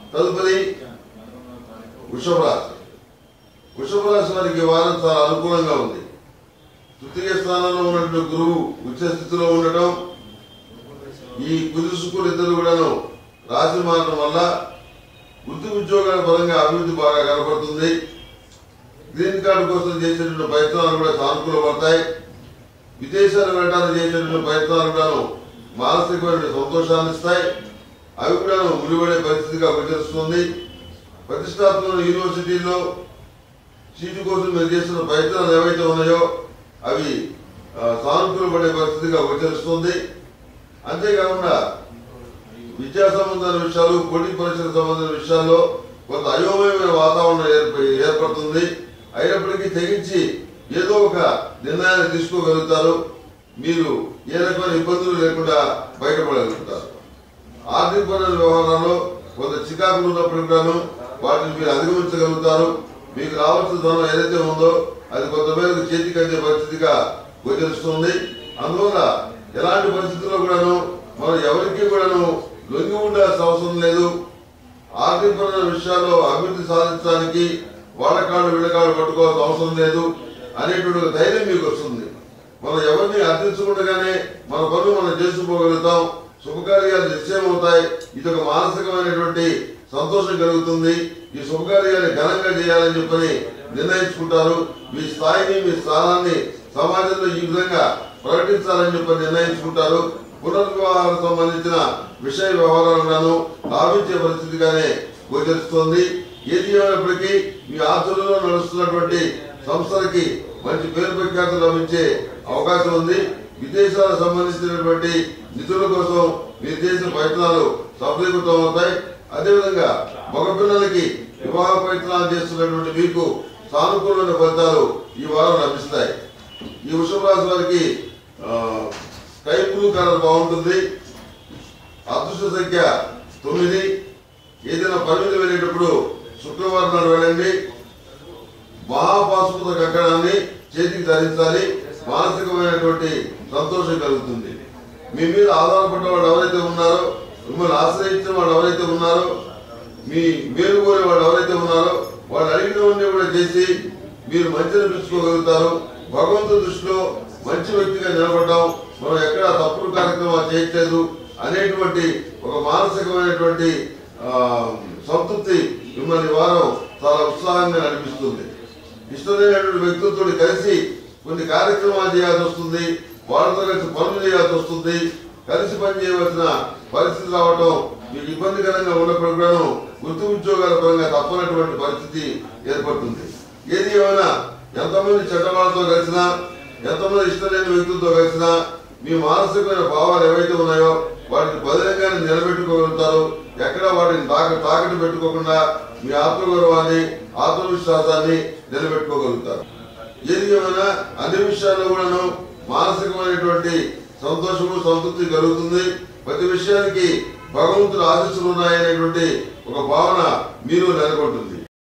తదుపరి వృషభ రాశి వృషభ రాశి వారికి ఈ వారం చాలా అనుకూలంగా ఉంది తృతీయ స్థానంలో ఉన్నటువంటి గురువు ఉచ్చ స్థితిలో ఉండటం ఈ కుదుసుకులు ఇద్దరు కూడాను రాశి మారడం వల్ల వృత్తి ఉద్యోగాల పరంగా అభివృద్ధి బాగా కనపడుతుంది గ్రీన్ కార్డు కోసం చేసేటువంటి ప్రయత్నాలు కూడా సానుకూల పడతాయి విదేశాలు వెళ్ళడానికి చేసేటువంటి ప్రయత్నాలు కూడాను మానసికమైన సంతోషాన్ని ఇస్తాయి అవి కూడాను ముడిపడే పరిస్థితిగా గోచరిస్తుంది ప్రతిష్టాత్మక యూనివర్సిటీల్లో సీటు కోసం మీరు చేస్తున్న ప్రయత్నాలు ఏవైతే ఉన్నాయో అవి ఆ, సానుకూల పడే పరిస్థితిగా గోచరిస్తుంది అంతేకాకుండా విద్యా సంబంధమైన విషయాలు పోటీ పరీక్షలకు సంబంధించిన విషయాల్లో కొంత అయోమయమైన వాతావరణం ఏర్ప- ఏర్పడుతుంది అయినప్పటికీ తెగించి ఏదో ఒక నిర్ణయాన్ని తీసుకోగలుగుతారు మీరు ఏ రకమైన ఇబ్బందులు లేకుండా బయటపడగలుగుతారు ఆర్థికపరమైన వ్యవహారాల్లో కొంత చికాకులు ఉన్నప్పటికీ కూడాను వాటిని మీరు అధిగమించగలుగుతారు మీకు రావాల్సిన ధనం ఏదైతే ఉందో అది కొంతమేరకు చేతికి అందే పరిస్థితిగా గోచరిస్తుంది అందువల్ల ఎలాంటి పరిస్థితుల్లో కూడాను మనం ఎవరికి కూడాను లొంగి ఉండాల్సిన అవసరం లేదు ఆర్థికపరమైన విషయాల్లో అభివృద్ధి సాధించడానికి వాళ్ళకాళ్ళు వీళ్ళకాళ్ళు పట్టుకోవాల్సిన అవసరం లేదు అనేటువంటి ఒక ధైర్యం మీకు వస్తుంది మనం ఎవరిని అర్థించకుండానే మన పనులు మనం చేసుకోగలుగుతాం శుభకార్యాలు నిశ్చయం అవుతాయి ఇది ఒక మానసికమైనటువంటి సంతోషం కలుగుతుంది ఈ శుభకార్యాన్ని ఘనంగా చేయాలని చెప్పని నిర్ణయించుకుంటారు మీ స్థాయిని మీ స్థానాన్ని సమాజంలో ఈ విధంగా ప్రకటించాలని చెప్పి నిర్ణయించుకుంటారు పునర్వివాహాలకు సంబంధించిన విషయ వ్యవహారాలను లాభించే పరిస్థితిగానే గోచరిస్తోంది ఏది ఏమైనప్పటికీ మీ ఆచరణలో నడుస్తున్నటువంటి సంస్థలకి మంచి పేరు ప్రఖ్యాతులు లభించే అవకాశం ఉంది విదేశాలకు సంబంధించినటువంటి నిధుల కోసం మీరు చేసిన ప్రయత్నాలు సఫలీకృతం అవుతాయి అదేవిధంగా మగపిల్లలకి వివాహ ప్రయత్నాలు చేస్తున్నటువంటి మీకు సానుకూలమైన ఫలితాలు ఈ వారం లభిస్తాయి ఈ వృషభ రాశి వారికి ఆ, స్కై బ్లూ కలర్ బాగుంటుంది అదృష్ట సంఖ్య తొమ్మిది ఏదైనా పని మీద వెళ్ళేటప్పుడు శుక్రవారం నాడు వెళ్ళండి మహాపాశుపత కంకణాన్ని చేతికి ధరించాలి మానసికమైనటువంటి సంతోషం కలుగుతుంది మీ మీద ఆధారపడ్డ వాళ్ళు ఎవరైతే ఉన్నారో మిమ్మల్ని ఆశ్రయించిన వాళ్ళు ఎవరైతే ఉన్నారో మీ మేలు కోరే వాళ్ళు ఎవరైతే ఉన్నారో వాళ్ళు అడిగినవన్నీ కూడా చేసి మీరు మంచిని పిలుచుకోగలుగుతారు భగవంతుడి దృష్టిలో మంచి వ్యక్తిగా నిలబడ్డాం మనం ఎక్కడ తప్పుడు కార్యక్రమాలు చేయట్లేదు అనేటువంటి ఒక మానసికమైనటువంటి ఆ, సంతృప్తి మిమ్మల్ని ఈ వారం చాలా ఉత్సాహంగా నడిపిస్తుంది ఇష్టమైనటువంటి వ్యక్తులతో కలిసి కొన్ని కార్యక్రమాలు చేయాల్సి వస్తుంది వాళ్ళతో కలిసి పనులు చేయాల్సి వస్తుంది కలిసి పని చేయవలసిన పరిస్థితి రావటం మీకు ఇబ్బందికరంగా ఉన్నప్పుడు కూడాను వృత్తి ఉద్యోగాల పరంగా తప్పనటువంటి పరిస్థితి ఏర్పడుతుంది ఏది ఏమైనా ఎంతమంది చెడ్డవాళ్ళతో కలిసినా ఎంతమంది ఇష్టం లేని వ్యక్తులతో కలిసినా మీ మానసికమైన భావాలు ఏవైతే ఉన్నాయో వాటిని బదిలంగానే నిలబెట్టుకోగలుగుతారు ఎక్కడ వాటిని తాక తాకట్టు పెట్టుకోకుండా మీ ఆత్మగౌరవాన్ని ఆత్మవిశ్వాసాన్ని నిలబెట్టుకోగలుగుతారు ఏది ఏమైనా అన్ని విషయాల్లో కూడాను మానసికమైనటువంటి సంతోషము సంతృప్తి కలుగుతుంది ప్రతి విషయానికి భగవంతుడు ఆశీస్సులు ఉన్నాయనేటువంటి ఒక భావన మీరు నెలకొంటుంది